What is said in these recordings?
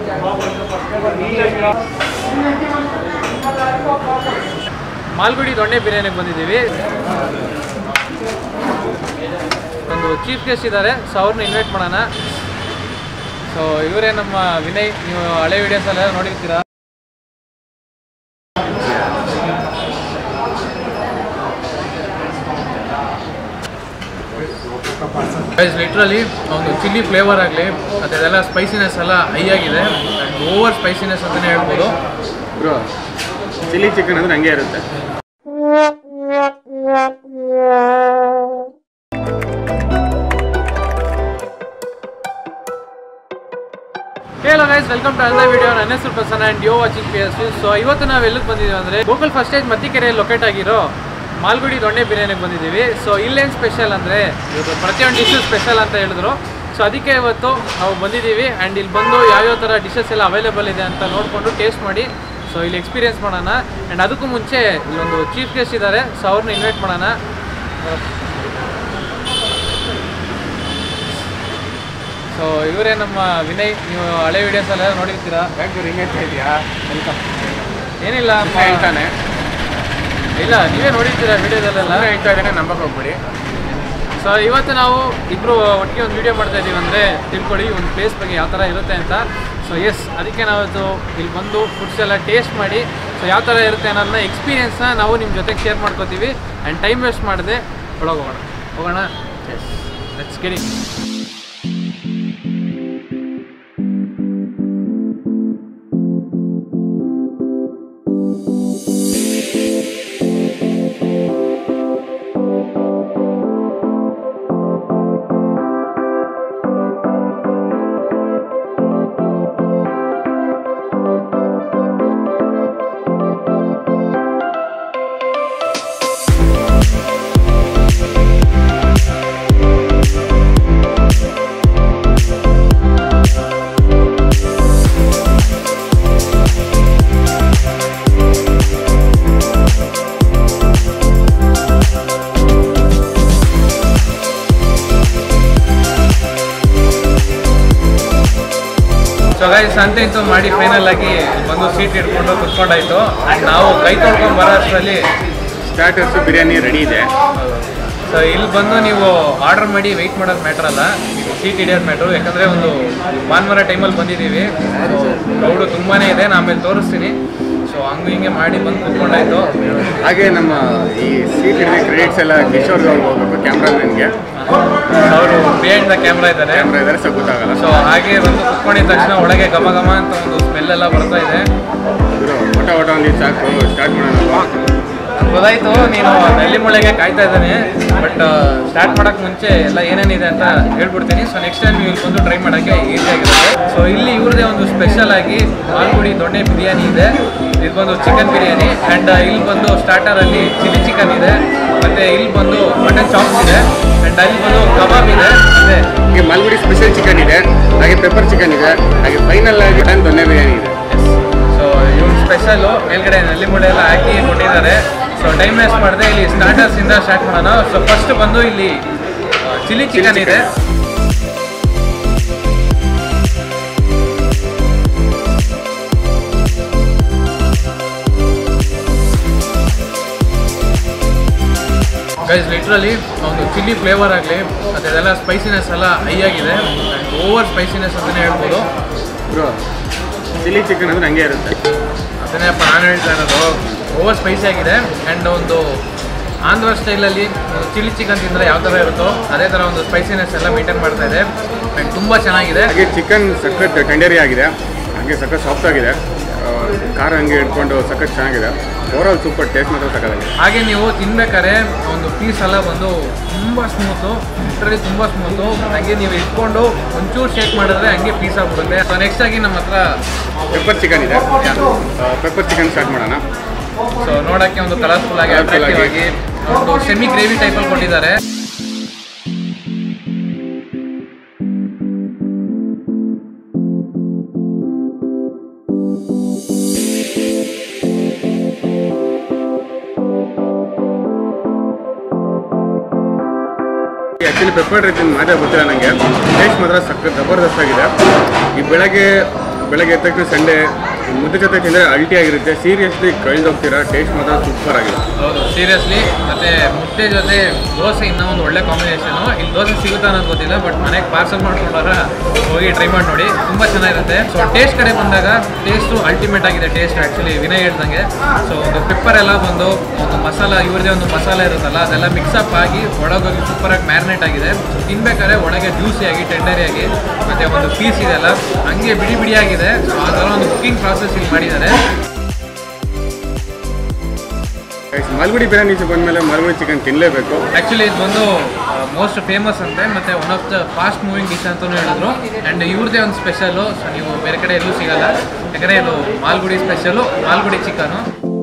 ಮಾಲ್ಗುಡಿ ದೊಣ್ಣೆ ಬಿರಿಯಾನಿಗೆ ಬಂದಿದ್ದೀವಿ ಒಂದು ಚೀಫ್ ಗೆಸ್ಟ್ ಇದ್ದಾರೆ ಸೊ ಅವ್ರನ್ನ ಇನ್ವೈಟ್ ಮಾಡೋಣ ಸೊ ಇವರೇ ನಮ್ಮ ವಿನಯ್ ನೀವು ಹಳೆ ವಿಡಿಯೋಸ್ ಎಲ್ಲ ನೋಡಿರ್ತೀರಾ ಲಿಟ್ರಲಿ ಒಂದು ಚಿಲ್ಲಿ ಫ್ಲೇವರ್ ಆಗಲಿ ಅದೆಲ್ಲ ಸ್ಪೈಸಿನೆಸ್ ಎಲ್ಲ ಹೈ ಆಗಿದೆ ಆ್ಯಂಡ್ ಓವರ್ ಸ್ಪೈಸಿನೆಸ್ ಅಂತಲೇ ಹೇಳ್ಬೋದು ಬ್ರೋ ಚಿಲ್ಲಿ ಚಿಕನ್ ಅಂದ್ರೆ ಹಂಗೆ ಇರುತ್ತೆ hello guys welcome to another video ನನ್ನ ಹೆಸರು Prasanna and you're watching P S so ಇವತ್ತು ನಾವು ಎಲ್ಲಿಗೆ ಬಂದಿದ್ದೀವಿ ಅಂದರೆ ಗೋಕುಲ್ ಫಸ್ಟ್ ಸ್ಟೇಜ್ ಮತ್ತಿಕೆರೆಯಲ್ಲಿ ಲೊಕೇಟ್ ಆಗಿರೋ ಮಾಲ್ಗುಡಿ ದೊಣ್ಣೆ ಬಿರಿಯಾನಿಗೆ ಬಂದಿದ್ದೀವಿ ಸೊ ಇಲ್ಲೇನು ಸ್ಪೆಷಲ್ ಅಂದರೆ ಇವತ್ತು ಪ್ರತಿಯೊಂದು ಡಿಶು ಸ್ಪೆಷಲ್ ಅಂತ ಹೇಳಿದ್ರು ಸೊ ಅದಕ್ಕೆ ಇವತ್ತು ನಾವು ಬಂದಿದ್ದೀವಿ ಆ್ಯಂಡ್ ಇಲ್ಲಿ ಬಂದು ಯಾವ್ಯಾವ ಥರ ಡಿಶಸ್ ಎಲ್ಲ ಅವೈಲೇಬಲ್ ಇದೆ ಅಂತ ನೋಡಿಕೊಂಡು ಟೇಸ್ಟ್ ಮಾಡಿ ಸೊ ಇಲ್ಲಿ ಎಕ್ಸ್ಪೀರಿಯನ್ಸ್ ಮಾಡೋಣ ಆ್ಯಂಡ್ ಅದಕ್ಕೂ ಮುಂಚೆ ಇಲ್ಲೊಂದು ಚೀಫ್ ಗೆಸ್ಟ್ ಇದ್ದಾರೆ ಸೊ ಅವ್ರನ್ನ ಇನ್ವೈಟ್ ಮಾಡೋಣ ಸೊ ಇವರೇ ನಮ್ಮ ವಿನಯ್ ನೀವು ಹಳೆ ವಿಡಿಯೋಸ್ ಎಲ್ಲ ನೋಡಿರ್ತೀರಾ ಯಾಕೆ ಹಿಂಗೆ ಇದೆಯಾ ವೆಲ್ಕಮ್ ಏನಿಲ್ಲ ಮ- ಹೇಳ್ತಾನೆ ಇಲ್ಲ ನೀವೇ ನೋಡಿರ್ತೀರಾ ವಿಡಿಯೋದಲ್ಲೆಲ್ಲ ಸುಮ್ಮನೆ ಹೇಳ್ತಾ ಇದ್ದಾನೆ ನಂಬಕ್ಕೆ ಹೋಗ್ಬಿಡಿ ಸೊ ಇವತ್ತು ನಾವು ಇಬ್ಬರು ಒಟ್ಟಿಗೆ ಒಂದು ವಿಡಿಯೋ ಮಾಡ್ತಾ ಇದ್ದೀವಿ ಅಂದರೆ ತಿಳ್ಕೊಳ್ಳಿ ಒಂದು ಪ್ಲೇಸ್ ಬಗ್ಗೆ ಯಾವ ಥರ ಇರುತ್ತೆ ಅಂತ ಸೊ ಎಸ್ ಅದಕ್ಕೆ ನಾವತ್ತು ಇಲ್ಲಿ ಬಂದು ಫುಡ್ಸ್ ಎಲ್ಲ ಟೇಸ್ಟ್ ಮಾಡಿ ಸೊ ಯಾವ ಥರ ಇರುತ್ತೆ ಅನ್ನೋದನ್ನ ಎಕ್ಸ್ಪೀರಿಯೆನ್ಸ್ನ ನಾವು ನಿಮ್ಮ ಜೊತೆಗೆ ಶೇರ್ ಮಾಡ್ಕೋತೀವಿ ಆ್ಯಂಡ್ ಟೈಮ್ ವೇಸ್ಟ್ ಮಾಡದೆ ಒಳಗೆ ಹೋಗೋಣ ಹೋಗೋಣ yes let's get it so guys ಅಂತ ಇತ್ತು ಮಾಡಿ ಫೈನಲ್ ಆಗಿ ಬಂದು ಸೀಟ್ ಇಟ್ಕೊಂಡು ಕುತ್ಕೊಂಡಾಯ್ತು ನಾವು ಕೈ ತೊಳ್ಕೊಂಡು ಬರೋ ಅಷ್ಟರಲ್ಲಿ ಸ್ಟಾರ್ಟರ್ಸ್ ಬಿರಿಯಾನಿ ರೆಡಿ ಇದೆ ಸೊ ಇಲ್ಲಿ ಬಂದು ನೀವು ಆರ್ಡರ್ ಮಾಡಿ ವೆಯ್ಟ್ ಮಾಡೋದು ಮ್ಯಾಟ್ರ್ ಅಲ್ಲ ಸೀಟ್ ಹಿಡಿಯೋದು ಮ್ಯಾಟ್ರು ಯಾಕಂದರೆ ಒಂದು ಭಾನುವಾರ ಟೈಮಲ್ಲಿ ಬಂದಿದ್ದೀವಿ ಕ್ರೌಡು ತುಂಬಾ ಇದೆ ನಾನು ಆಮೇಲೆ ತೋರಿಸ್ತೀನಿ ಸೊ ಹಂಗೆ ಹಿಂಗೆ ಮಾಡಿ ಬಂದು ಕುತ್ಕೊಂಡಾಯ್ತು ಹಾಗೆ ನಮ್ಮ ಈ ಸೀಟ್ ಹಿಡಿದ ಕ್ರೆಡಿಟ್ಸ್ ಎಲ್ಲ ಕಿಶೋರ್ಗೆ ಅವ್ರಿಗೆ ಹೋಗ್ಬೇಕು ಕ್ಯಾಮ್ರಾಮನ್ಗೆ ಅವರು ಬಿಹೈಂಡ್ ದ ಕ್ಯಾಮ್ರಾ ಇದ್ದಾರೆ ಕ್ಯಾಮ್ರಾ ಇದ್ದಾರೆ ಸೊ ಗೊತ್ತಾಗಲ್ಲ ಸೊ ಹಾಗೆ ಬಂದು ಕುತ್ಕೊಂಡಿದ ತಕ್ಷಣ ಒಳಗೆ ಘಮ ಘಮ ಅಂತ ಒಂದು ಸ್ಮೆಲ್ ಎಲ್ಲ ಬರ್ತಾ ಇದೆ ಬ್ರೋ ಒಟ ಒಟ ಒಂದು ಸಾಕು ಸ್ಟಾರ್ಟ್ ಮಾಡೋಣ ಗೊತ್ತಾಯ್ತು ನೀನು ನೆಲ್ಲಿ ಮುಳೆಗೆ ಕಾಯ್ತಾ ಇದ್ದಾನೆ ಬಟ್ ಸ್ಟಾರ್ಟ್ ಮಾಡಕ್ ಮುಂಚೆ ಎಲ್ಲ ಏನೇನಿದೆ ಅಂತ ಹೇಳ್ಬಿಡ್ತೀನಿ ಸೊ ನೆಕ್ಸ್ಟ್ ಟೈಮ್ ನೀವು ಇಲ್ಲಿ ಬಂದು ಟ್ರೈ ಮಾಡೋಕ್ಕೆ ಈಸಿ ಆಗಿರುತ್ತೆ ಸೊ ಇಲ್ಲಿ ಇವ್ರದೇ ಒಂದು ಸ್ಪೆಷಲ್ ಆಗಿ ಮಾಲ್ಗುಡಿ ದೊಣ್ಣೆ ಬಿರಿಯಾನಿ ಇದೆ ಇದು ಬಂದು ಚಿಕನ್ ಬಿರಿಯಾನಿ ಆ್ಯಂಡ್ ಇಲ್ಲಿ ಬಂದು ಸ್ಟಾರ್ಟರಲ್ಲಿ ಚಿಲ್ಲಿ ಚಿಕನ್ ಇದೆ ಮತ್ತು ಇಲ್ಲಿ ಬಂದು ಮಟನ್ ಚಾಪ್ಸ್ ಇದೆ ಆ್ಯಂಡ್ ಅಲ್ಲಿ ಬಂದು ಕಬಾಬ್ ಇದೆ ಇದೆ ಹಾಗೆ ಮಾಲ್ಗುಡಿ ಸ್ಪೆಷಲ್ ಚಿಕನ್ ಇದೆ ಹಾಗೆ ಪೆಪ್ಪರ್ ಚಿಕನ್ ಇದೆ ಹಾಗೆ ಫೈನಲ್ ಆಗಿ ಮಟನ್ ದೊನ್ನೆ ಬಿರಿಯಾನಿ ಇದೆ ಸೊ ಇವ್ನ ಸ್ಪೆಷಲು ಮೇಲ್ಗಡೆ ನಲ್ಲಿ ಮುಳೆ ಎಲ್ಲ ಹಾಕಿ ಕೊಟ್ಟಿದ್ದಾರೆ ಸೊ ಟೈಮ್ ವೇಸ್ಟ್ ಮಾಡದೆ ಇಲ್ಲಿ ಸ್ಟಾರ್ಟರ್ಸ್ ಇಂದ ಸ್ಟಾರ್ಟ್ ಮಾಡೋಣ ಸೊ ಫಸ್ಟ್ ಬಂದು ಇಲ್ಲಿ ಚಿಲ್ಲಿ ಚಿಕನ್ ಇದೆ ಗೈಸ್ ಲಿಟ್ರಲಿ ಒಂದು ಚಿಲ್ಲಿ ಫ್ಲೇವರ್ ಆಗಲಿ ಅದೆಲ್ಲ ಸ್ಪೈಸಿನೆಸ್ ಎಲ್ಲ ಹೈ ಆಗಿದೆ ಆ್ಯಂಡ್ ಓವರ್ ಸ್ಪೈಸಿನೆಸ್ ಅಂತಲೇ ಹೇಳ್ಬೋದು ಬ್ರೋ ಚಿಲ್ಲಿ ಚಿಕನ್ ಅಂದ್ರೆ ಹಂಗೆ ಇರುತ್ತೆ ಅದನ್ನೇ ಅಪ್ಪ ನಾನು ಹೇಳ್ತಾ ಇರೋದು ಓವರ್ ಸ್ಪೈಸಿ ಆಗಿದೆ ಆ್ಯಂಡ್ ಒಂದು ಆಂಧ್ರ ಸ್ಟೈಲಲ್ಲಿ ಚಿಲ್ಲಿ ಚಿಕನ್ ತಿಂದರೆ ಯಾವ ಥರ ಇರುತ್ತೋ ಅದೇ ಥರ ಒಂದು ಸ್ಪೈಸಿನೆಸ್ ಎಲ್ಲ ಮೇಂಟೈನ್ ಮಾಡ್ತಾ ಇದೆ ಆ್ಯಂಡ್ ತುಂಬ ಚೆನ್ನಾಗಿದೆ ಹಾಗೆ ಚಿಕನ್ ಸಖತ್ ಟೆಂಡರಿ ಆಗಿದೆ ಹಾಗೆ ಸಖತ್ ಸಾಫ್ಟ್ ಆಗಿದೆ ಆ, ಖಾರ ಹಂಗೆ ಇಟ್ಕೊಂಡು ಸಖತ್ ಚೆನ್ನಾಗಿದೆ ಓವರಾಲ್ ಸೂಪರ್ ಟೇಸ್ಟ್ ಮಾತ್ರ ಸಖತ್ತಾಗಿದೆ ಹಾಗೆ ನೀವು ತಿನ್ಬೇಕಾದ್ರೆ ಒಂದು ಪೀಸ್ ಎಲ್ಲ ಬಂದು ತುಂಬ ಸ್ಮೂತು ಲಿಟ್ರಲಿ ತುಂಬ ಸ್ಮೂತು ಹಾಗೆ ನೀವು ಇಟ್ಕೊಂಡು ಒಂಚೂರು ಶೇಕ್ ಮಾಡಿದ್ರೆ ಹಂಗೆ ಪೀಸ್ ಆಗ್ಬಿಡುತ್ತೆ ಸೊ ನೆಕ್ಸ್ಟ್ ಆಗಿ ನಮ್ಮ ಹತ್ರ ಪೆಪ್ಪರ್ ಚಿಕನ್ ಇದೆ ಪೆಪ್ಪರ್ ಚಿಕನ್ ಸ್ಟಾರ್ಟ್ ಮಾಡೋಣ ಸೊ ನೋಡೋಕ್ಕೆ ಒಂದು ಕಲರ್ಫುಲ್ ಆಗಿ Colourful ಅಟ್ರಾಕ್ಟಿವ್ ಆಗಿ. ಆಗಿ ಒಂದು ಸೆಮಿ ಗ್ರೇವಿ ಟೈಪಲ್ಲಿ ಕೊಟ್ಟಿದ್ದಾರೆ ಆ್ಯಕ್ಚುಲಿ ಪೆಪ್ಪರ್ ರೈಸ್ ಮಾತ್ರ ಗೊತ್ತಿಲ್ಲ ನನಗೆ ಟೇಸ್ಟ್ ಮಾತ್ರ ಸಖತ್ ಜಬರ್ದಸ್ತ್ ಆಗಿದೆ ಈ ಬೆಳಗ್ಗೆ ಬೆಳಗ್ಗೆ ಎದ್ದ ತಕ್ಷಣ ಸಂಡೇ ಮುದ್ದೆ ಜೊತೆ ತಿಂದರೆ ಅಲ್ಟಿ ಆಗಿರುತ್ತೆ ಸೀರಿಯಸ್ಲಿ ಕಳೆದೋಗ್ತೀರಾ ಟೇಸ್ಟ್ ಮಾತ್ರ ಸೂಪರ್ ಆಗಿದೆ ಹೌದು ಸೀರಿಯಸ್ಲಿ ಮತ್ತೆ ಮುದ್ದೆ ಜೊತೆ ದೋಸೆ ಇನ್ನೂ ಒಂದು ಒಳ್ಳೆ ಕಾಂಬಿನೇಷನು ಇಲ್ಲಿ ದೋಸೆ ಸಿಗುತ್ತಾ ಅನ್ನೋದು ಗೊತ್ತಿಲ್ಲ ಬಟ್ ಮನೆಗೆ ಪಾರ್ಸಲ್ ಮಾಡ್ಕೊಂಡಾರ ಹೋಗಿ ಟ್ರೈ ಮಾಡಿ ನೋಡಿ ತುಂಬ ಚೆನ್ನಾಗಿರುತ್ತೆ ಸೊ ಟೇಸ್ಟ್ ಕಡೆ ಬಂದಾಗ ಟೇಸ್ಟು ಅಲ್ಟಿಮೇಟ್ ಆಗಿದೆ ಟೇಸ್ಟ್ ಆ್ಯಕ್ಚುಲಿ ವಿನಯ್ ಹೇಳ್ದಂಗೆ ಸೊ ಒಂದು ಪೆಪ್ಪರ್ ಎಲ್ಲ ಬಂದು ಒಂದು ಮಸಾಲ ಇವ್ರದೇ ಒಂದು ಮಸಾಲೆ ಇರುತ್ತಲ್ಲ ಅದೆಲ್ಲ ಮಿಕ್ಸಪ್ ಆಗಿ ಒಳಗೋಗಿ ಸೂಪರಾಗಿ ಮ್ಯಾರಿನೇಟ್ ಆಗಿದೆ ಸೊ ತಿನ್ಬೇಕಾದ್ರೆ ಒಳಗೆ ಜ್ಯೂಸಿಯಾಗಿ ಟೆಂಡರಿಯಾಗಿ ಮತ್ತು ಒಂದು ಪೀಸ್ ಇದೆಲ್ಲ ಹಂಗೆ ಬಿಡಿ ಬಿಡಿಯಾಗಿದೆ ಸೊ ಆ ಥರ ಒಂದು ಕುಕಿಂಗ್ ಪ್ರಾಸೆಸ್ ಇಲ್ಲಿ ಮಾಡಿದ್ದಾರೆ Guys, ಮಾಲ್ಗುಡಿ ಬಿರಿಯಾನಿ ಬಂದಮೇಲೆ ಮಾಲ್ಗುಡಿ ಚಿಕನ್ ತಿನ್ನಲೇಬೇಕು ಆ್ಯಕ್ಚುಲಿ ಇದು ಬಂದು ಮೋಸ್ಟ್ ಫೇಮಸ್ ಅಂತೆ ಮತ್ತು one of the fast moving dish ಅಂತಲೂ ಹೇಳಿದ್ರು ಆ್ಯಂಡ್ ಇವ್ರದ್ದೇ ಒಂದು ಸ್ಪೆಷಲು ಸೊ ನೀವು ಬೇರೆ ಕಡೆ ಎಲ್ಲೂ ಸಿಗಲ್ಲ ಯಾಕಂದರೆ ಇದು Malgudi special Malgudi chicken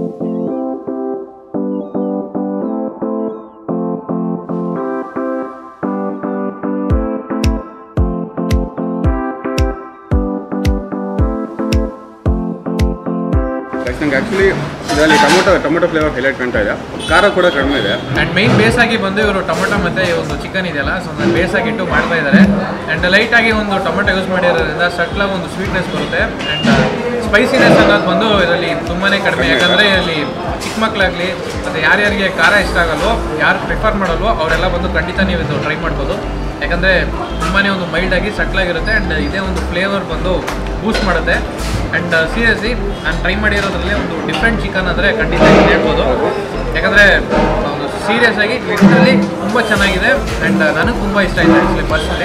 Guys, ನಂಗೆ ಆ್ಯಕ್ಚುಲಿ ಇದರಲ್ಲಿ ಟೊಮೊಟೊ ಟೊಮೊಟೊ ಫ್ಲೇವರ್ ಹೈಲೈಟ್ ಕಾಣ್ತಾ ಇದೆ ಖಾರ ಕೂಡ ಕಡಿಮೆ ಇದೆ ಆ್ಯಂಡ್ ಮೈನ್ ಬೇಸ್ ಆಗಿ ಬಂದು ಇವರು ಟೊಮೊಟೊ ಮತ್ತು ಈ ಒಂದು ಚಿಕನ್ ಇದೆಯಲ್ಲ ಸೊ ಅದನ್ನ ಬೇಸ್ ಆಗಿಟ್ಟು ಮಾಡ್ತಾ ಇದ್ದಾರೆ ಆ್ಯಂಡ್ ಲೈಟಾಗಿ ಒಂದು ಟೊಮೊಟೊ ಯೂಸ್ ಮಾಡಿರೋದ್ರಿಂದ ಸಟ್ಲಾಗಿ ಒಂದು ಸ್ವೀಟ್ನೆಸ್ ಬರುತ್ತೆ ಆ್ಯಂಡ್ ಸ್ಪೈಸಿನೆಸ್ ಅನ್ನೋದು ಬಂದು ಇದರಲ್ಲಿ ತುಂಬಾ ಕಡಿಮೆ ಯಾಕಂದರೆ ಇಲ್ಲಿ ಚಿಕ್ಕ ಮಕ್ಕಳಾಗಲಿ ಮತ್ತು ಯಾರ್ಯಾರಿಗೆ ಖಾರ ಇಷ್ಟ ಆಗಲ್ವೋ ಯಾರು ಪ್ರಿಫರ್ ಮಾಡಲ್ವೋ ಅವರೆಲ್ಲ ಬಂದು ಖಂಡಿತ ನೀವು ಇದು ಟ್ರೈ ಮಾಡ್ಬೋದು ಯಾಕಂದರೆ ತುಂಬಾ ಒಂದು ಮೈಲ್ಡಾಗಿ ಸಟ್ಲಾಗಿರುತ್ತೆ ಆ್ಯಂಡ್ ಇದೇ ಒಂದು ಫ್ಲೇವರ್ ಬಂದು ಬೂಸ್ಟ್ ಮಾಡುತ್ತೆ ಆ್ಯಂಡ್ ಸೀರಿಯಸ್ಲಿ ನಾನು ಟ್ರೈ ಮಾಡಿರೋದ್ರಲ್ಲಿ ಒಂದು ಡಿಫ್ರೆಂಟ್ ಚಿಕನ್ ಅಂದರೆ ಖಂಡಿತ ಇದು ಹೇಳ್ಬೋದು ಯಾಕಂದರೆ ಒಂದು ಸೀರಿಯಸ್ ಆಗಿ ಲಿಟ್ರಲಿ ತುಂಬ ಚೆನ್ನಾಗಿದೆ ಆ್ಯಂಡ್ ನನಗೆ ತುಂಬ ಇಷ್ಟ ಆಯಿತು actually personally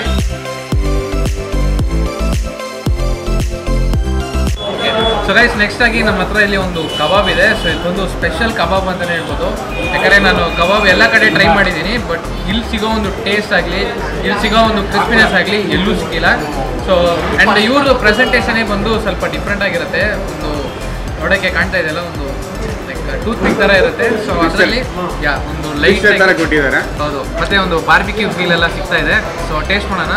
so guys next ಆಗಿ ನಮ್ಮ ಹತ್ರ ಇಲ್ಲಿ ಒಂದು ಕಬಾಬ್ ಇದೆ ಸೊ ಇದೊಂದು ಸ್ಪೆಷಲ್ ಕಬಾಬ್ ಅಂತಲೇ ಹೇಳ್ಬೋದು ಯಾಕಂದರೆ ನಾನು ಕಬಾಬ್ ಎಲ್ಲ ಕಡೆ ಟ್ರೈ ಮಾಡಿದ್ದೀನಿ ಬಟ್ ಇಲ್ಲಿ ಸಿಗೋ ಒಂದು ಟೇಸ್ಟ್ ಆಗಲಿ ಇಲ್ಲಿ ಸಿಗೋ ಒಂದು ಕ್ರಿಸ್ಪಿನೆಸ್ ಆಗಲಿ ಎಲ್ಲೂ ಸಿಕ್ಕಿಲ್ಲ ಸೊ ಆ್ಯಂಡ್ ಇವ್ರದ್ದು ಪ್ರೆಸೆಂಟೇಷನೇ ಬಂದು ಸ್ವಲ್ಪ ಡಿಫ್ರೆಂಟ್ ಆಗಿರುತ್ತೆ ಒಂದು ನೋಡೋಕ್ಕೆ ಕಾಣ್ತಾ ಇದೆಯಲ್ಲ ಒಂದು ಲೈಕ್ ಟೂತ್ ಪಿಕ್ ಥರ ಇರುತ್ತೆ ಸೊ ಅದರಲ್ಲಿ ಯಾ ಒಂದು ಲೈಟ್ ಲೈಟ್ ಥರ ಕೊಟ್ಟಿದ್ದಾರೆ ಹೌದು ಮತ್ತೆ ಒಂದು ಬಾರ್ಬಿಕ್ಯೂ ಫೀಲ್ ಎಲ್ಲ ಸಿಗ್ತಾ ಇದೆ ಸೊ ಟೇಸ್ಟ್ ಮಾಡೋಣ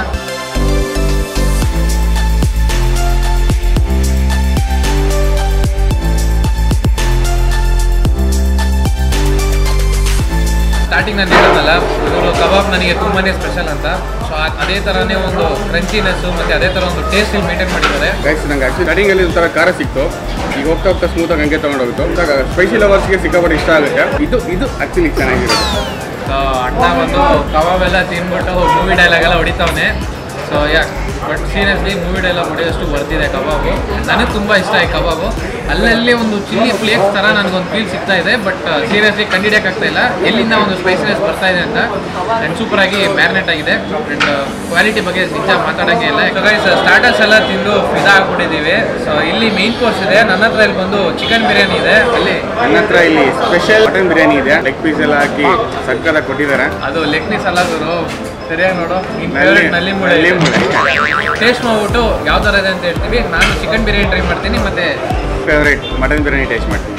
ಸ್ಟಾರ್ಟಿಂಗ್ ನಾನು ಹೇಳೋದಲ್ಲ ಇವರು ಕಬಾಬ್ ನನಗೆ ತುಂಬಾ ಸ್ಪೆಷಲ್ ಅಂತ ಸೊ ಅದೇ ಥರನೇ ಒಂದು ಕ್ರಂಚಿನೆಸ್ಸು ಮತ್ತು ಅದೇ ಥರ ಒಂದು ಟೇಸ್ಟ್ ಇಲ್ಲಿ ಮೇಂಟೈನ್ ಮಾಡಿದ್ದಾರೆ ಗೈಸ್ ನಂಗೆ ಆ್ಯಕ್ಚುಲಿ ಸ್ಟಾರ್ಟಿಂಗಲ್ಲಿ ಒಂಥರ ಖಾರ ಸಿಕ್ತು ಈಗ ಹೋಗ್ತಾ ಹೋಗ್ತಾ ಸ್ಮೂತಾಗಿ ಹಂಗೆ ತೊಗೊಂಡೋಗುತ್ತೆ ಹೋಗ್ತಾ ಸ್ಪೈಸಿ ಲವರ್ಸ್ಗೆ ಸಿಕ್ಕಾಪಟ್ಟೆ ಇಷ್ಟ ಆಗುತ್ತೆ ಇದು ಇದು ಆ್ಯಕ್ಚುಲಿ ಚೆನ್ನಾಗಿರುತ್ತೆ ಸೊ ಅಣ್ಣ ಬಂದು ಕಬಾಬ್ ಎಲ್ಲ ತಿನ್ಬಿಟ್ಟು ಮೂವಿ ಡೈಲಾಗ್ ಎಲ್ಲ ಹೊಡಿತಾವನೆ so ya but seriously movie dialogue ಹೊಡೆಯೋಷ್ಟು ಬರ್ತಿದೆ ಕಬಾಬು ನನಗೆ ತುಂಬ ಇಷ್ಟ ಈ ಕಬಾಬು ಅಲ್ಲಲ್ಲಿ ಒಂದು ಚಿಲ್ಲಿ ಫ್ಲೇಕ್ಸ್ ಥರ ನನಗೊಂದು ಫೀಲ್ ಸಿಗ್ತಾ ಇದೆ ಬಟ್ ಸೀರಿಯಸ್ಲಿ ಕಂಡಿಡಿಯೋಕ್ಕಾಗ್ತಾ ಇಲ್ಲ ಎಲ್ಲಿಂದ ಒಂದು ಸ್ಪೈಸಿನೆಸ್ ಬರ್ತಾ ಇದೆ ಅಂತ ಆ್ಯಂಡ್ ಸೂಪರಾಗಿ ಮ್ಯಾರಿನೇಟ್ ಆಗಿದೆ ಆ್ಯಂಡ್ ಕ್ವಾಲಿಟಿ ಬಗ್ಗೆ ನಿಜ ಮಾತಾಡೋಂಗೆ ಇಲ್ಲ ಯಾಕಂದರೆ ಸ್ಟಾರ್ಟರ್ಸ್ ಎಲ್ಲ ತಿಂದು ಫಿದಾ ಆಗ್ಬಿಟ್ಟಿದ್ದೀವಿ ಸೊ ಇಲ್ಲಿ ಮೇನ್ ಕೋರ್ಸ್ ಇದೆ ನನ್ನ ಹತ್ರ ಇಲ್ಲಿ ಬಂದು ಚಿಕನ್ ಬಿರಿಯಾನಿ ಇದೆ ಅಲ್ಲಿ ನನ್ನ ಹತ್ರ ಇಲ್ಲಿ ಸ್ಪೆಷಲ್ ಮಟನ್ ಬಿರಿಯಾನಿ ಇದೆ ಲೆಗ್ ಪೀಸ್ ಎಲ್ಲ ಹಾಕಿ ಸಕ್ಕದಾಗಿ ಕೊಟ್ಟಿದ್ದಾರೆ ಅದು ಲೆಗ್ ಪೀಸ್ ಅಲ್ಲ ಗುರು ಸರಿಯಾಗಿ ನೋಡು ನಿನ್ ನಲ್ಲಿ- favorite ನಲ್ಲಿ ಮುಳೆ ನಲ್ಲಿ ಮುಳೆ. ಟೇಸ್ಟ್ ಮಾಡ್ಬಿಟ್ಟು ಯಾವ ಥರ ಇದೆ ಅಂತ ಹೇಳ್ತೀವಿ ನಾನು ಚಿಕನ್ ಬಿರಿಯಾನಿ ಟ್ರೈ ಮಾಡ್ತೀನಿ ಮತ್ತೆ ಫೇವ್ರೇಟ್ ಮಟನ್ ಬಿರಿಯಾನಿ ಟೇಸ್ಟ್ ಮಾಡ್ತೀನಿ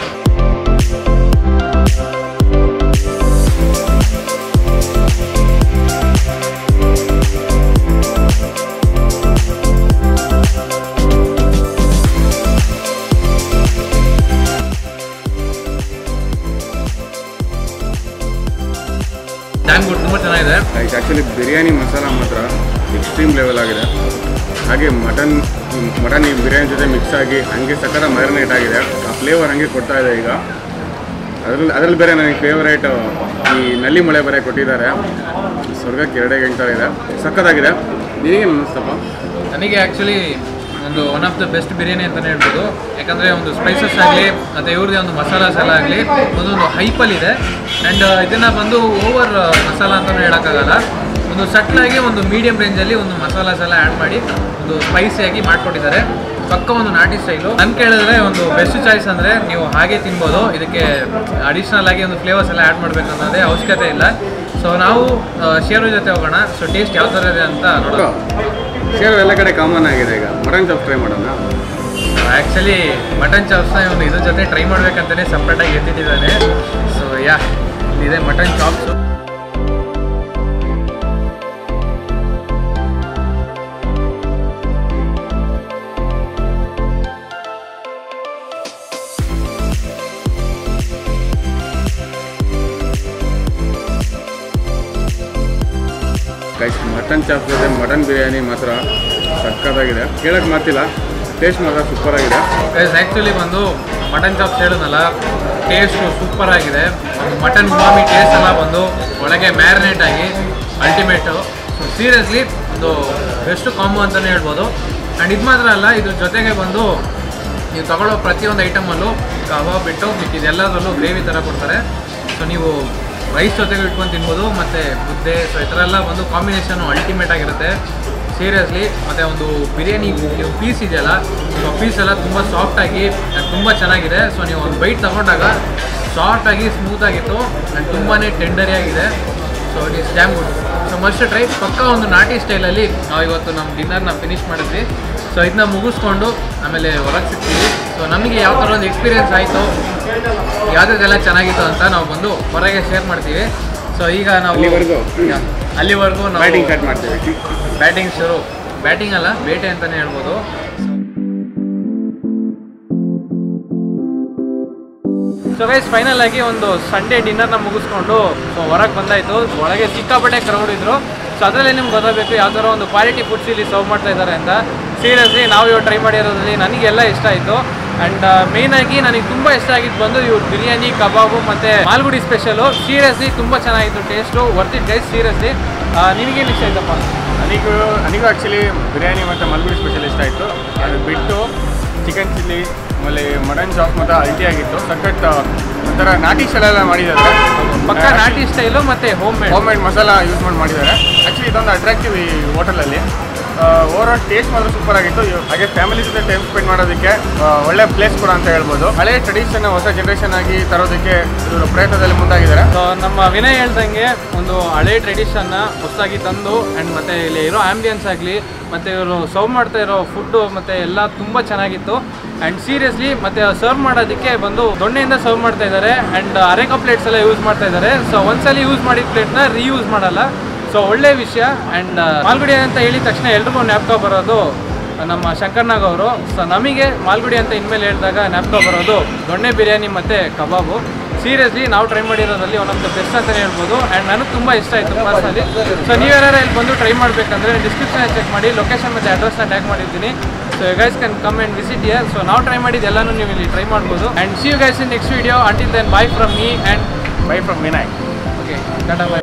ಡ್ಯಾಮ್ ಗುಡ್ ತುಂಬ ಚೆನ್ನಾಗಿದೆ ಆ್ಯಕ್ಚುಲಿ ಬಿರಿಯಾನಿ ಮಸಾಲ ಮಾತ್ರ ಎಕ್ಸ್ಟ್ರೀಮ್ ಲೆವೆಲ್ ಆಗಿದೆ ಹಾಗೆ ಮಟನ್ ಮಟನ್ ಈ ಬಿರಿಯಾನಿ ಜೊತೆ ಮಿಕ್ಸ್ ಆಗಿ ಹಂಗೆ ಸಕ್ಕತ್ತ ಮ್ಯಾರಿನೇಟ್ ಆಗಿದೆ ಆ ಫ್ಲೇವರ್ ಹಂಗೆ ಕೊಡ್ತಾ ಇದೆ ಈಗ ಅದ್ರಲ್ಲಿ ಅದ್ರಲ್ಲಿ ಬೇರೆ ನನಗೆ ಫೇವರೇಟ್ ಈ ನಲ್ಲಿ ಮಳೆ ಬೇರೆ ಕೊಟ್ಟಿದ್ದಾರೆ ಸ್ವರ್ಗಕ್ಕೆ ಎರಡೇ ಥರ ಇದೆ ಸಕ್ಕತ್ತಾಗಿದೆ ನಿನಗೇನು ಅನ್ನಿಸ್ತಪ್ಪ ನನಗೆ ಆ್ಯಕ್ಚುಲಿ ಒಂದು one of the best biryani ಅಂತಲೇ ಹೇಳ್ಬೋದು ಯಾಕಂದರೆ ಒಂದು ಸ್ಪೈಸಸ್ ಆಗಲಿ ಮತ್ತು ಇವ್ರದ್ದೇ ಒಂದು ಮಸಾಲಾಸ್ ಎಲ್ಲ ಆಗಲಿ ಒಂದೊಂದು ಹೈಪಲ್ ಇದೆ ಆ್ಯಂಡ್ ಇದನ್ನು ಬಂದು ಓವರ್ ಮಸಾಲ ಅಂತಲೂ ಹೇಳೋಕ್ಕಾಗಲ್ಲ ಒಂದು ಸಟ್ಲಾಗಿ ಒಂದು ಮೀಡಿಯಂ ರೇಂಜಲ್ಲಿ ಒಂದು ಮಸಾಲಾಸ್ ಎಲ್ಲ ಆ್ಯಡ್ ಮಾಡಿ ಒಂದು ಸ್ಪೈಸಿಯಾಗಿ ಮಾಡಿಕೊಟ್ಟಿದ್ದಾರೆ ಪಕ್ಕ ಒಂದು ನಾಟಿ ಸ್ಟೈಲು ನನ್ ಕೇಳಿದ್ರೆ ಒಂದು ಬೆಸ್ಟ್ ಚಾಯ್ಸ್ ಅಂದರೆ ನೀವು ಹಾಗೆ ತಿನ್ಬೋದು ಇದಕ್ಕೆ ಅಡಿಷ್ನಲ್ ಆಗಿ ಒಂದು ಫ್ಲೇವರ್ಸ್ ಎಲ್ಲ ಆ್ಯಡ್ ಮಾಡಬೇಕು ಅನ್ನೋದೇ ಅವಶ್ಯಕತೆ ಇಲ್ಲ ಸೊ ನಾವು ಶೇರು ಜೊತೆ ಹೋಗೋಣ ಸೊ ಟೇಸ್ಟ್ ಯಾವ ಥರ ಇದೆ ಅಂತ ನೋಡೋಣ ಶೇರ್ ಎಲ್ಲ ಕಡೆ ಕಾಮನ್ ಆಗಿದೆ ಈಗ ಮಟನ್ ಚಾಪ್ ಟ್ರೈ ಮಾಡೋಣ ಆ್ಯಕ್ಚುಲಿ ಮಟನ್ ಚಾಪ್ಸ್ನ ಇವನು ಇದ್ರ ಜೊತೆ ಟ್ರೈ ಮಾಡ್ಬೇಕಂತಲೇ ಸಪ್ರೇಟಾಗಿ ಎತ್ತಿಟ್ಟಿದ್ದಾನೆ ಸೊ ಯಾ ಇಲ್ಲಿದೆ mutton chops guys mutton chop ಜೊತೆ ಮಟನ್ ಬಿರಿಯಾನಿ ಮಾತ್ರ ಸಕ್ಕತ್ತಾಗಿದೆ ಕೇಳಕ್ಕೆ ಮಾತಿಲ್ಲ ಟೇಸ್ಟ್ ಮಾತ್ರ ಸೂಪರ್ ಆಗಿದೆ ಆ್ಯಕ್ಚುಲಿ ಬಂದು ಮಟನ್ ಚಾಪ್ಸ್ ಹೇಳಿದ್ನಲ್ಲ ಟೇಸ್ಟು ಸೂಪರ್ ಆಗಿದೆ ಮಟನ್ ಉಮಾಮಿ ಟೇಸ್ಟ್ ಎಲ್ಲ ಬಂದು ಒಳಗೆ ಮ್ಯಾರಿನೇಟ್ ಆಗಿ ಅಲ್ಟಿಮೇಟು ಸೊ ಸೀರಿಯಸ್ಲಿ ಒಂದು ಬೆಸ್ಟ್ ಕಾಂಬೋ ಅಂತಲೇ ಹೇಳ್ಬೋದು ಆ್ಯಂಡ್ ಇದು ಮಾತ್ರ ಅಲ್ಲ ಇದ್ರ ಜೊತೆಗೆ ಬಂದು ನೀವು ತಗೊಳ್ಳೋ ಪ್ರತಿಯೊಂದು ಐಟಮಲ್ಲೂ ಕಬಾಬ್ ಬಿಟ್ಟು ಇದೆಲ್ಲದರಲ್ಲೂ ಗ್ರೇವಿ ಥರ ಕೊಡ್ತಾರೆ ಸೊ ನೀವು ರೈಸ್ ಜೊತೆಗೆ ಇಟ್ಕೊಂಡು ತಿನ್ಬೋದು ಮತ್ತು ಮುದ್ದೆ ಸೊ ಈ ಥರ ಎಲ್ಲ ಬಂದು ಕಾಂಬಿನೇಷನು ಅಲ್ಟಿಮೇಟ್ ಆಗಿರುತ್ತೆ ಸೀರಿಯಸ್ಲಿ ಮತ್ತು ಒಂದು ಬಿರಿಯಾನಿ ಪೀಸ್ ಇದೆಯಲ್ಲ ಸೊ ಪೀಸ್ ಎಲ್ಲ ತುಂಬ ಸಾಫ್ಟಾಗಿ ತುಂಬ ಚೆನ್ನಾಗಿದೆ ಸೊ ನೀವು ಒಂದು ಬೈಟ್ ತಗೊಂಡಾಗ ಸಾಫ್ಟಾಗಿ ಸ್ಮೂತಾಗಿತ್ತು ಆ್ಯಂಡ್ ತುಂಬಾ ಟೆಂಡರಿ ಆಗಿದೆ so it is damn good so must try ಪಕ್ಕ ಒಂದು ನಾಟಿ ಸ್ಟೈಲಲ್ಲಿ ನಾವು ಇವತ್ತು ನಮ್ಮ ಡಿನ್ನರ್ನ ಫಿನಿಶ್ ಮಾಡಿದ್ವಿ ಸೊ ಇದನ್ನ ಮುಗಿಸ್ಕೊಂಡು ಆಮೇಲೆ ಹೊರಗೆ ಸಿಗ್ತೀವಿ ಸೊ ನಮಗೆ ಯಾವ ಥರ ಒಂದು ಎಕ್ಸ್ಪೀರಿಯನ್ಸ್ ಆಯಿತು ಯಾವುದೆಲ್ಲ ಚೆನ್ನಾಗಿತ್ತು ಅಂತ ನಾವು ಬಂದು ಹೊರಗೆ ಶೇರ್ ಮಾಡ್ತೀವಿ ಸೊ ಈಗ ನಾವು ಅಲ್ಲಿವರೆಗೂ? ಅಲ್ಲಿವರೆಗೂ ನಾವು ಬ್ಯಾಟಿಂಗ್ ಕಟ್ ಮಾಡ್ತೀವಿ ಬ್ಯಾಟಿಂಗ್ ಶುರು ಬ್ಯಾಟಿಂಗ್ ಅಲ್ಲ ಬೇಟೆ ಅಂತಲೇ ಹೇಳ್ಬೋದು ಸೊ ಗೈಸ್ ಫೈನಲ್ ಆಗಿ ಒಂದು ಸಂಡೇ ಡಿನ್ನರ್ನ ಮುಗಿಸ್ಕೊಂಡು ಸೊ ಹೊರಗೆ ಬಂದಾಯಿತು ಒಳಗೆ ಸಿಕ್ಕಾಪಟ್ಟೆ ಕ್ರೌಡ್ ಇದ್ರು ಸೊ ಅದರಲ್ಲಿ ನಿಮ್ಗೆ ಗೊತ್ತಾಗಬೇಕು ಯಾವ ಥರ ಒಂದು ಕ್ವಾಲಿಟಿ ಫುಡ್ಸ್ ಇಲ್ಲಿ ಸರ್ವ್ ಮಾಡ್ತಾ ಇದ್ದಾರೆ ಅಂತ ಸೀರಿಯಸ್ಲಿ ನಾವು ಇವಾಗ ಟ್ರೈ ಮಾಡಿರೋದ್ರಲ್ಲಿ ನನಗೆಲ್ಲ ಇಷ್ಟ ಆಯಿತು ಆ್ಯಂಡ್ ಮೇಯ್ನಾಗಿ ನನಗೆ ತುಂಬ ಇಷ್ಟ ಆಗಿದ್ದು ಬಂದು ಇವ್ರು ಬಿರಿಯಾನಿ ಕಬಾಬು ಮತ್ತು ಮಾಲ್ಗುಡಿ ಸ್ಪೆಷಲು ಸೀರಿಯಸ್ಲಿ ತುಂಬ ಚೆನ್ನಾಗಿತ್ತು ಟೇಸ್ಟು ವರ್ತಿಟ್ ಗೈಸ್ ಸೀರಿಯಸ್ಲಿ ನಿನಗೇನು ಇಷ್ಟ ಆಯ್ತಪ್ಪ ನನಗೂ ನನಗೂ ಆ್ಯಕ್ಚುಲಿ ಬಿರಿಯಾನಿ ಮತ್ತು ಮಲ್ಗುಡಿ ಸ್ಪೆಷಲ್ ಇಷ್ಟ ಆಯಿತು ಅದು ಬಿಟ್ಟು ಚಿಕನ್ ಚಿಲ್ಲಿ ಆಮೇಲೆ ಮಟನ್ ಚಾಪ್ ಮತ್ತು ಅಲ್ಟಿ ಆಗಿತ್ತು ಸಖತ್ ಒಂಥರ ನಾಟಿ ಸ್ಟೈಲೆಲ್ಲ ಮಾಡಿದ್ದಾರೆ ಪಕ್ಕ ನಾಟಿ ಸ್ಟೈಲು ಮತ್ತು home made home made masala use ಮಾಡಿ ಮಾಡಿದ್ದಾರೆ ಆ್ಯಕ್ಚುಲಿ ಇದೊಂದು ಅಟ್ರಾಕ್ಟಿವ್ ಈ ಹೋಟೆಲಲ್ಲಿ ಓವರ್ ಆಲ್ ಟೇಸ್ಟ್ ಮಾತ್ರ ಸೂಪರ್ ಆಗಿತ್ತು ಇವ್- ಹಾಗೆ ಫ್ಯಾಮಿಲಿ ಜೊತೆ ಟೈಮ್ ಸ್ಪೆಂಡ್ ಮಾಡೋದಕ್ಕೆ ಆ, ಒಳ್ಳೆ ಪ್ಲೇಸ್ ಕೂಡ ಅಂತ ಹೇಳ್ಬೋದು ಹಳೆ ಟ್ರೆಡಿಷನ್ ಹೊಸ ಜನರೇಷನ್ ಆಗಿ ತರೋದಕ್ಕೆ ಇವರು ಪ್ರಯತ್ನದಲ್ಲಿ ಮುಂದಾಗಿದ್ದಾರೆ ಸೊ ನಮ್ಮ ವಿನಯ್ ಹೇಳ್ದಂಗೆ ಒಂದು ಹಳೆ ಟ್ರೆಡಿಷನ್ನ ಹೊಸದಾಗಿ ತಂದು ಆ್ಯಂಡ್ ಮತ್ತು ಇಲ್ಲಿ ಇರೋ ಆ್ಯಂಬಿಯನ್ಸ್ ಆಗಲಿ ಮತ್ತು ಇವರು ಸರ್ವ್ ಮಾಡ್ತಾ ಇರೋ ಫುಡ್ಡು ಮತ್ತು ಎಲ್ಲ ತುಂಬ ಚೆನ್ನಾಗಿತ್ತು ಆ್ಯಂಡ್ ಸೀರಿಯಸ್ಲಿ ಮತ್ತು ಸರ್ವ್ ಮಾಡೋದಕ್ಕೆ ಬಂದು ದೊಣ್ಣೆಯಿಂದ ಸರ್ವ್ ಮಾಡ್ತಾ ಇದ್ದಾರೆ ಆ್ಯಂಡ್ ಅರೆಕ ಪ್ಲೇಟ್ಸ್ ಎಲ್ಲ ಯೂಸ್ ಮಾಡ್ತಾ ಇದ್ದಾರೆ ಸೊ ಒಂದ್ಸಲಿ ಯೂಸ್ ಮಾಡಿದ ಪ್ಲೇಟ್ನ ರೀಯೂಸ್ ಮಾಡಲ್ಲ ಸೊ ಒಳ್ಳೆ ವಿಷಯ ಆ್ಯಂಡ್ ಮಾಲ್ಗುಡಿ ಅಂತ ಹೇಳಿದ ತಕ್ಷಣ ಎಲ್ರಿಗೂ ಜ್ಞಾಪಕ ಬರೋದು ನಮ್ಮ ಶಂಕರ್ನಾಗ್ ಅವರು ಸೊ ನಮಗೆ ಮಾಲ್ಗುಡಿ ಅಂತ ಇನ್ಮೇಲೆ ಹೇಳಿದಾಗ ಜ್ಞಾಪಕ ಬರೋದು ದೊಣ್ಣೆ ಬಿರಿಯಾನಿ ಮತ್ತು ಕಬಾಬು ಸೀರಿಯಸ್ಲಿ ನಾವು ಟ್ರೈ ಮಾಡಿರೋದ್ರಲ್ಲಿ ಒನ್ ಆಫ್ ದ ಬೆಸ್ಟ್ ಅಂತಲೇ ಹೇಳ್ಬೋದು ಆ್ಯಂಡ್ ನನಗೆ ತುಂಬ ಇಷ್ಟ ಆಯಿತು ಪರ್ಸನಲಿ ಸೊ ನೀವ್ಯಾರು ಇಲ್ಲಿ ಬಂದು ಟ್ರೈ ಮಾಡಬೇಕಂದ್ರೆ ಡಿಸ್ಕ್ರಿಪ್ಷನ್ ಚೆಕ್ ಮಾಡಿ ಲೊಕೇಶನ್ ಮತ್ತು ಅಡ್ರೆಸ್ನ ಟ್ಯಾಗ್ ಮಾಡಿರ್ತೀನಿ so you guys can come and visit here so ನಾವು ಟ್ರೈ ಮಾಡಿದ್ದು ಎಲ್ಲನೂ ನೀವು ಇಲ್ಲಿ ಟ್ರೈ ಮಾಡ್ಬೋದು and see you guys in next video until then bye from me and bye from Vinayak okay tata by